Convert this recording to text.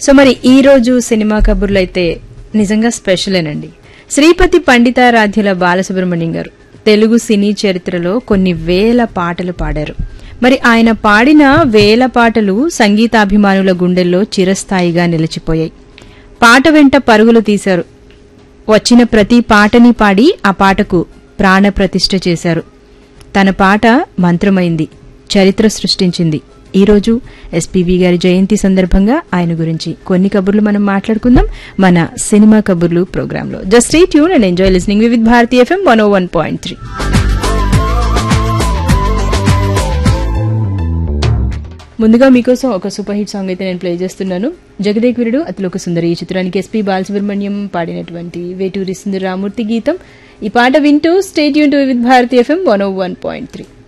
so మరి ఈ రోజు సినిమా కబుర్లు అయితే నిజంగా స్పెషలేనండి శ్రీపతి పండితారాధ్యుల బాలసుబ్రహ్మణ్యం గారు తెలుగు సినీ చరిత్రలో కొన్ని వేల పాటలు పాడారు మరి ఆయన పాడిన వేల పాటలు సంగీతాభిమానుల గుండెల్లో చిరస్థాయిగా నిలిచిపోయాయి పాట వెంట పరుగులు తీశారు వచ్చిన ప్రతి పాటని పాడి ఆ పాటకు ప్రాణప్రతిష్ఠ చేశారు తన పాట మంత్రమైంది చరిత్ర సృష్టించింది ఈ రోజు ఎస్పీబీ గారి జయంతి సందర్భంగా ఆయన గురించి కొన్ని కబుర్లు మనం మాట్లాడుకుందాం మన సినిమా కబుర్లు ప్రోగ్రాంలో just stay tune and enjoy listening with Bharati FM one O one point three ముందుగా మీకోసం ఒక సూపర్ హిట్ సాంగ్ అయితే నేను ప్లే చేస్తున్నాను జగదేక్ వీరుడు అతిలోక సుందరి ఈ చిత్రానికి ఎస్పీ బాలసుబ్రహ్మణ్యం పాడినటువంటి వేటూరి సుందర రామూర్తి గీతం ఈ పాట వింటూ స్టేట్ యూన్ to with Bharati FM one O one point three